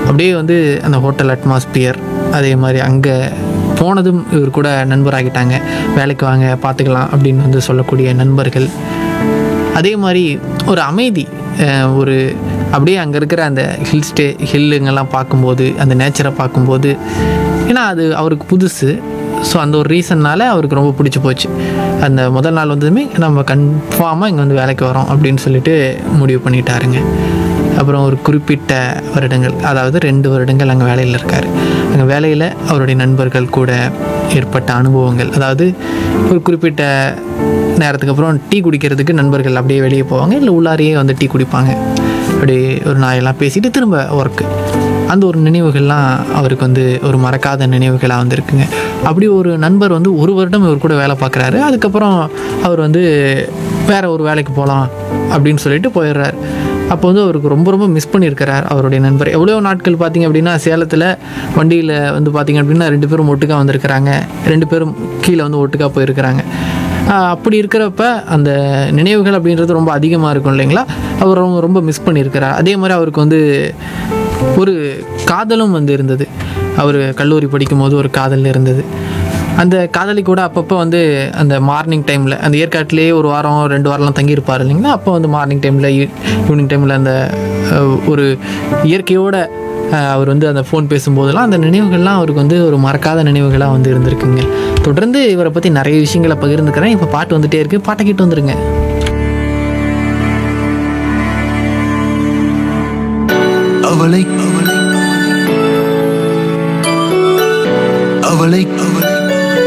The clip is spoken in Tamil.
அப்படியே வந்து அந்த ஹோட்டல் அட்மாஸ்பியர் அதே மாதிரி அங்கே போனதும் இவர் கூட நண்பராகிட்டாங்க வேலைக்கு வாங்க பார்த்துக்கலாம் அப்படின்னு வந்து சொல்லக்கூடிய நண்பர்கள் அதே மாதிரி ஒரு அமைதி அஹ் ஒரு அப்படியே அங்கே இருக்கிற அந்த ஹில் ஸ்டே ஹில்லுங்கெல்லாம் பார்க்கும்போது அந்த நேச்சரை பார்க்கும்போது ஏன்னா அது அவருக்கு புதுசு ஸோ அந்த ஒரு ரீசன்னால் அவருக்கு ரொம்ப பிடிச்சி போச்சு அந்த முதல் நாள் வந்ததுமே நம்ம கன்ஃபார்மாக இங்கே வந்து வேலைக்கு வரோம் அப்படின்னு சொல்லிட்டு முடிவு பண்ணிட்டாருங்க அப்புறம் ஒரு குறிப்பிட்ட வருடங்கள் அதாவது ரெண்டு வருடங்கள் அங்கே வேலையில் இருக்கார் அங்கே வேலையில் அவருடைய நண்பர்கள் கூட ஏற்பட்ட அனுபவங்கள் அதாவது ஒரு குறிப்பிட்ட நேரத்துக்கு அப்புறம் டீ குடிக்கிறதுக்கு நண்பர்கள் அப்படியே வெளியே போவாங்க இல்லை உள்ளாரையே வந்து டீ குடிப்பாங்க அப்படியே ஒரு நாயெல்லாம் பேசிட்டு திரும்ப ஒர்க்கு அந்த ஒரு நினைவுகள்லாம் அவருக்கு வந்து ஒரு மறக்காத நினைவுகளாக வந்து இருக்குங்க அப்படி ஒரு நண்பர் வந்து ஒரு வருடம் இவர் கூட வேலை பார்க்குறாரு அதுக்கப்புறம் அவர் வந்து வேற ஒரு வேலைக்கு போகலாம் அப்படின்னு சொல்லிட்டு போயிடுறாரு அப்போ வந்து அவருக்கு ரொம்ப ரொம்ப மிஸ் பண்ணியிருக்கிறார் அவருடைய நண்பர் எவ்வளோ நாட்கள் பார்த்தீங்க அப்படின்னா சேலத்தில் வண்டியில் வந்து பார்த்தீங்க அப்படின்னா ரெண்டு பேரும் ஒட்டுக்கா வந்திருக்கிறாங்க ரெண்டு பேரும் கீழே வந்து ஒட்டுக்கா போயிருக்கிறாங்க ஆஹ் அப்படி இருக்கிறப்ப அந்த நினைவுகள் அப்படின்றது ரொம்ப அதிகமாக இருக்கும் இல்லைங்களா அவர் ரொம்ப ரொம்ப மிஸ் பண்ணியிருக்கிறார் அதே மாதிரி அவருக்கு வந்து ஒரு காதலும் வந்து இருந்தது அவர் கல்லூரி படிக்கும் போது ஒரு காதல் இருந்தது அந்த காதலி கூட அப்பப்போ வந்து அந்த மார்னிங் டைமில் அந்த ஏற்காட்டிலேயே ஒரு வாரம் ரெண்டு வாரம்லாம் தங்கியிருப்பார் இல்லைங்களா அப்போ வந்து மார்னிங் டைமில் ஈவினிங் டைமில் அந்த அஹ், ஒரு இயற்கையோட அஹ், அவர் வந்து அந்த ஃபோன் பேசும்போதெல்லாம் அந்த நினைவுகள்லாம் அவருக்கு வந்து ஒரு மறக்காத நினைவுகளாக வந்து இருந்திருக்குங்க தொடர்ந்து இவரை பற்றி நிறைய விஷயங்களை பகிர்ந்துக்கிறேன் இப்போ பாட்டு வந்துட்டே இருக்கு பாட்டை கேட்டு வந்துருங்க அவளை அவளை அவளை